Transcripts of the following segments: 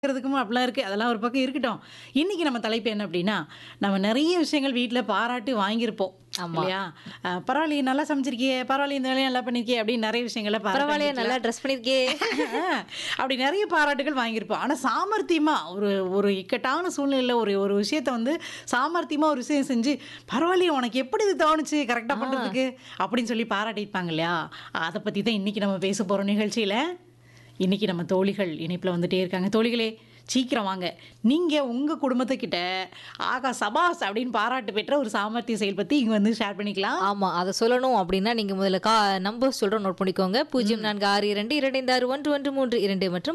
இருக்கிறதுக்கும் அப்படிலாம் இருக்கு. அதெல்லாம் ஒரு பக்கம் இருக்கட்டும். இன்னைக்கு நம்ம தலைப்பு என்ன அப்படின்னா, நம்ம நெறைய விஷயங்கள் வீட்ல பாராட்டு வாங்கியிருப்போம். ஆமா. இல்லையா? அ "பரவாயில்லையே நல்லா சமைச்சிருக்கியே, பரவாயில்லையே இந்த வேலையும் நல்லா பண்ணியிருக்கியே" அப்படின்னு நெறைய விஷயங்கள பாராட்டு பரவாயில்லையே நல்லா வாங்கிக்கலாம். ட்ரெஸ் பண்ணியிருக்கியே. அப்படி நெறைய பாராட்டுகள் வாங்கியிருப்போம். ஆனா சாமர்த்தியமா ஒரு ஒரு இக்கட்டான சூழ்நிலையில ஒரு ஒரு விஷயத்த வந்து சாமர்த்தியமா ஒரு விஷயம் செஞ்சு, "பரவாயில்லையே உனக்கு எப்படி இது தோணுச்சு கரெக்ட்டா ஆ. பண்றதுக்கு?" அப்படின்னு சொல்லி பாராட்டியிருப்பாங்க இல்லையா? அத பத்தி தான் இன்னைக்கு நம்ம பேச போறோம் நிகழ்ச்சியில. இன்னைக்கு நம்ம தோழிகள் இணைப்புல வந்துட்டே இருக்காங்க. தோழிகளே சீக்கிரம் வாங்க. நீங்க உங்க குடும்பத்துக்கிட்ட, "ஆகா சபாஸ்" அப்படின்னு பாராட்டு பெற்ற ஒரு சாமர்த்திய செயல் பத்தி இங்க வந்து ஷேர் பண்ணிக்கலாம். ஆமா. அத சொல்லணும் அப்படின்னா, நீங்க முதல்ல கா நம்பர் சொல்றோம் நோட் பண்ணிக்கோங்க. 0462226113 மற்றும்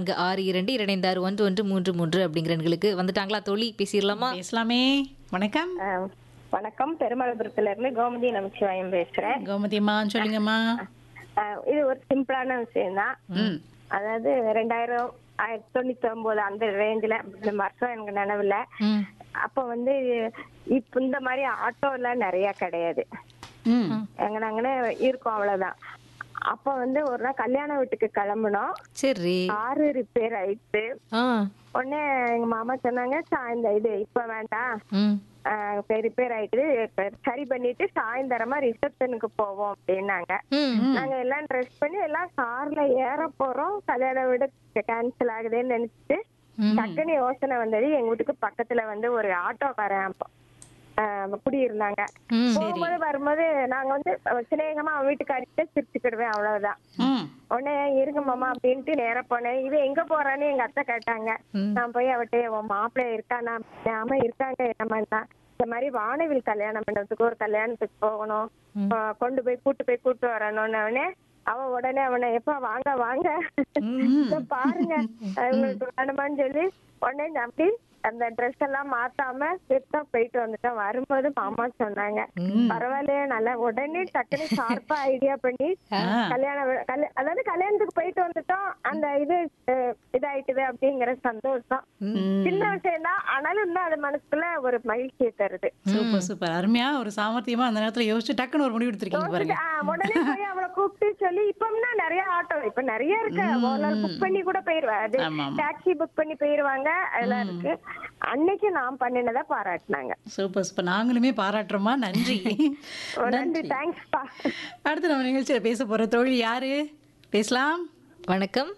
0462223133 அப்படிங்கிற எண்களுக்கு வந்துட்டாங்களா தோழி? பேசிரலாமா? பேசலாமே. வணக்கம். ஆ, வணக்கம் பெருமளபுரத்துல இருந்து கோமதி நமச்சிவாயம் பேசுறேன் கோமதி அம்மா சொல்லுங்கம்மா. ஆ, இது ஒரு சிம்பிளான விஷயம் தான் ம். அதாவது ரெண்டாயிரம் ஆயிரத்தி தொண்ணூத்தி ஒன்பது அந்த ரேஞ்சில இந்த வருஷம் எனக்கு நினைவில்ல ம். அப்ப வந்து இப்ப இந்த மாதிரி ஆட்டோ எல்லாம் நிறைய கிடையாது ம். எங்க நாங்கன்னு இருக்கோம் அவ்வளவுதான் அப்ப வந்து ஒரு நாள் கல்யாண வீட்டுக்கு கிளம்புனோம் சரி. காரு ரிப்பேர் ஆயிடுச்சு ஆ. உடனே எங்க மாமா சொன்னாங்க "சா- இந்த இது இப்ப வேண்டாம் ம். ரிப்பேர் ஆயிட்டு இப்ப சரி பண்ணிட்டு சாயந்தரமா ரிசப்ஷனுக்கு போவோம் அப்படின்னாங்க ம். நாங்க எல்லாம் ட்ரெஸ் பண்ணி எல்லாம் கார்ல ஏற போறோம் கல்யாண வீடு கேன்சல் ஆகுதுன்னு நினைச்சிட்டு ம். டக்குன்னு யோசனை வந்தது எங்க வீட்டுக்கு பக்கத்துல வந்து ஒரு ஆட்டோக்காரன் அப்போ, ஆஹ், குடியிருந்தாங்க ம். போகும்போது வரும்போது நாங்க வந்து சிநேகமா அவன் வீட்டுக்காரிட்ட சிரிச்சுக்கிடுவேன் அவ்வளவுதான் ம். உடனே இருங்க மாமா அப்படின்ட்டு நேரா போனேன் இவன் எங்க போறான்னு எங்க அத்தை கேட்டாங்க ம். நான் போய் அவட்ட உன் மாப்பிள்ளை இருக்கானா ஆமா இருக்காங்க என்னமான்னா இந்த மாதிரி வானவில் கல்யாணம் பண்றதுக்கு ஒரு கல்யாணத்துக்கு போகணும் ம். ஆஹ் கொண்டு போய் கூட்டு போய் கூட்டு வரணும்னு அவனே அவன் உடனே அவனை எப்ப வாங்க வாங்க இதோ பாருங்க அஹ் உங்களுக்கு வேணுமான்னு சொல்லி உடனே அப்படி அந்த ட்ரெஸ் எல்லாம் மாத்தாம சிரித்தா போயிட்டு வந்துட்டோம் வரும்போது மாமா சொன்னாங்க பரவாயில்லையே நல்லா உடனே டக்குனு ஷார்ப்பா ஐடியா பண்ணி ஆ. கல்யாணம் வி- கல்யா- அதாவது கல்யாணத்துக்கு போயிட்டு வந்துட்டோம் அந்த இது அஹ், இதாயிட்டுது அப்படிங்கிற சந்தோஷம் சின்ன விஷயம் தான் ஆனாலும் இன்னும் அது மனசுக்குள்ள ஒரு மகிழ்ச்சியை தருது சூப்பர் சூப்பர் அருமையா ஒரு சாமர்த்தியமா அந்த நேரத்துல யோசிச்சு டக்குன்னு ஒரு முடிவு எடுத்திருக்கீங்க பாருங்க ஆ, உடனே போய் அவளை கூப்பிட்டு சொல்லி இப்பம்னா நிறைய ஆட்டோ இப்ப நிறைய இருக்கு ஒரு நாள் புக் பண்ணி கூட போயிருவா அது ஆமா, ஆமா. டாக்ஸி புக் பண்ணி போயிருவாங்க அதெல்லாம் இருக்கு அன்னைக்கு நான் பண்ணினதை பாராட்டினாங்க சூப்பர் சூப்பர் நாங்களுமே பாராட்டுறோமா நன்றி நன்றி தேங்க்ஸ்பா அடுத்து நம்ம நிகழ்ச்சியில பேச போற தோழி யாரு பேசலாம் வணக்கம்.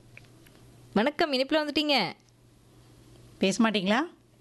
வணக்கம். இனிப்புல வந்துட்டீங்க. பேச மாட்டீங்களா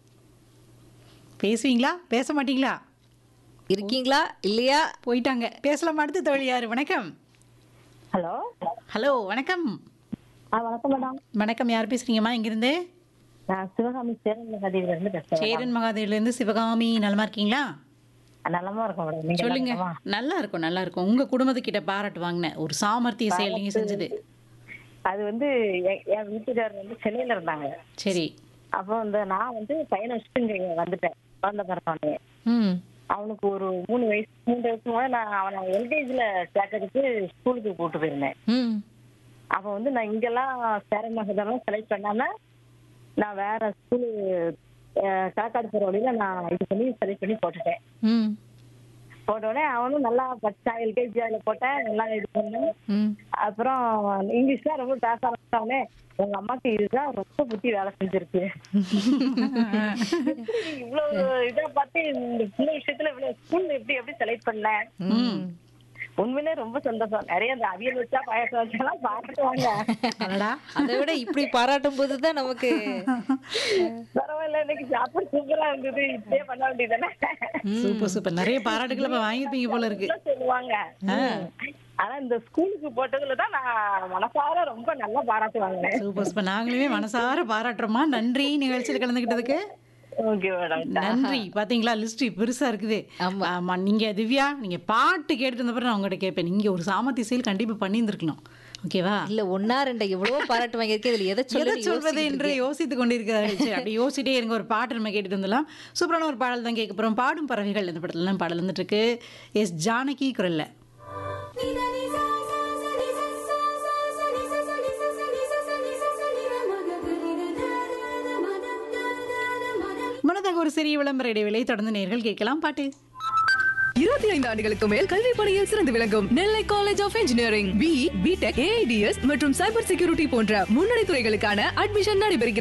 பேசுவீங்களா பேச மாட்டீங்களா இருக்கீங்களா? இல்லையா? போயிட்டாங்க பேசலாம் அடுத்து தோழி யாரு வணக்கம் ஹலோ ஹலோ வணக்கம் வணக்கம் மேடம் வணக்கம் யார் பேசுறீங்கம்மா இங்கிருந்து நான் சிவகாமி சேரன் கதையில இருந்து பேசுறேன் சேரன் மகாதேவில இருந்து சிவகாமி நலமா இருக்கீங்களா நலமா இருக்கும் மேடம் நீங்க சொல்லுங்க நலமா? நல்லா இருக்கும் நல்லா இருக்கும் உங்க குடும்பத்துக்கிட்ட பாராட்டு வாங்கின ஒரு சாமர்த்திய செயல் நீங்க செஞ்சது அது வந்து எ- என் வீட்டுக்காரர் வந்து சென்னையில இருந்தாங்க சரி அப்போ வந்து நான் வந்து பையனை வச்சுட்டு இங்க வந்துட்டேன் குழந்தை பிறந்தோடனே ம். அவனுக்கு ஒரு மூணு வயசு மூணு வயசு போது நான் அவனை எல்கேஜில சேர்க்கறதுக்கு ஸ்கூலுக்கு கூட்டு போயிருந்தேன் ம். அப்போ வந்து நான் இங்கெல்லாம் சேரன் மகதெல்லாம் செலக்ட் பண்ணாம நான் வேற ஸ்கூலு காக்காடு போற வழியில நான் இது பண்ணி செலக்ட் பண்ணி போட்டுட்டேன் ம். போட்ட உடனே அவனும் நல்லா படிச்சான் எல்கேஜி அதில் போட்டேன் நல்லா இது பண்ணேன் ம். அப்புறம் இங்கிலீஷ்லாம் ரொம்ப பேச ஆரம்பிச்சானே உங்க அம்மாக்கு இதுதான் ரொம்ப புத்தி வேலை செஞ்சிருக்கு எப்படி இவ்வளவு இதா பார்த்து இந்த சின்ன விஷயத்துல இவ்வளவு ஸ்கூல் எப்படி எப்படி செலக்ட் பண்ண ம். உண்மையிலே ரொம்ப சந்தோஷம் நிறைய இந்த அவியல் வச்சா பாயசம் வச்சாலாம் பாராட்டுவாங்க அடடா அதை விட இப்படி பாராட்டும் போதுதான் நமக்கு பரவாயில்ல இன்னைக்கு சாப்பாடு சூப்பரா இருந்தது இப்படியே பண்ண வேண்டியதானே சூப்பர் சூப்பர் நிறைய பாராட்டுகளை இப்ப வாங்கியிருப்பீங்க போல இருக்கு சொல்லுவாங்க ஆனா இந்த ஸ்கூலுக்கு போட்டதுல தான் நான் மனசார ரொம்ப நல்லா பாராட்டுவாங்க சூப்பர் சூப்பர் நாங்களுமே மனசார பாராட்டுறோமா நன்றி நிகழ்ச்சியில் கலந்துக்கிட்டதுக்கு ஓகே மேடம் நன்றி பாத்தீங்களா லிஸ்ட் பெருசா இருக்குது ஆமா. ஆமா நீங்க திவ்யா நீங்க பாட்டு கேட்டுட்டு இருந்த பிறகு நான் உங்ககிட்ட கேட்பேன் நீங்க ஒரு சாமர்த்திய செயல் கண்டிப்பா பண்ணியிருந்திருக்கணும் ஓகேவா இல்ல ஒன்னா ரெண்டா எவ்வளவு பாராட்டு வாங்கியிருக்கேன் இதுல எதை எதை சொல்ல சொல்வது என்று யோசித்துக் கொண்டிருக்கிறார்கள் சரி அப்படி யோசிச்சிட்டே இருங்க ஒரு பாட்டு நம்ம கேட்டுட்டு வந்துடலாம் சூப்பரான ஒரு பாடல் தான் கேட்க போறோம் பாடும் பறவைகள் இந்த படத்துல தான் பாடல் வந்துட்டு இருக்கு எஸ் ஜானகி குரல்ல முன்னதாக ஒரு சிறிய விளம்பர இடைவேளை தொடர்ந்து நேர்கள் கேட்கலாம் பாட்டு இருபத்தி ஐந்து ஆண்டுகளுக்கு மேல் கல்வி பணியில் சிறந்து விளங்கும் Nellai college of engineering B BTech AIDS மற்றும் சைபர் செக்யூரிட்டி போன்ற முன்னணி துறைகளுக்கான அட்மிஷன் நடைபெறுகிறது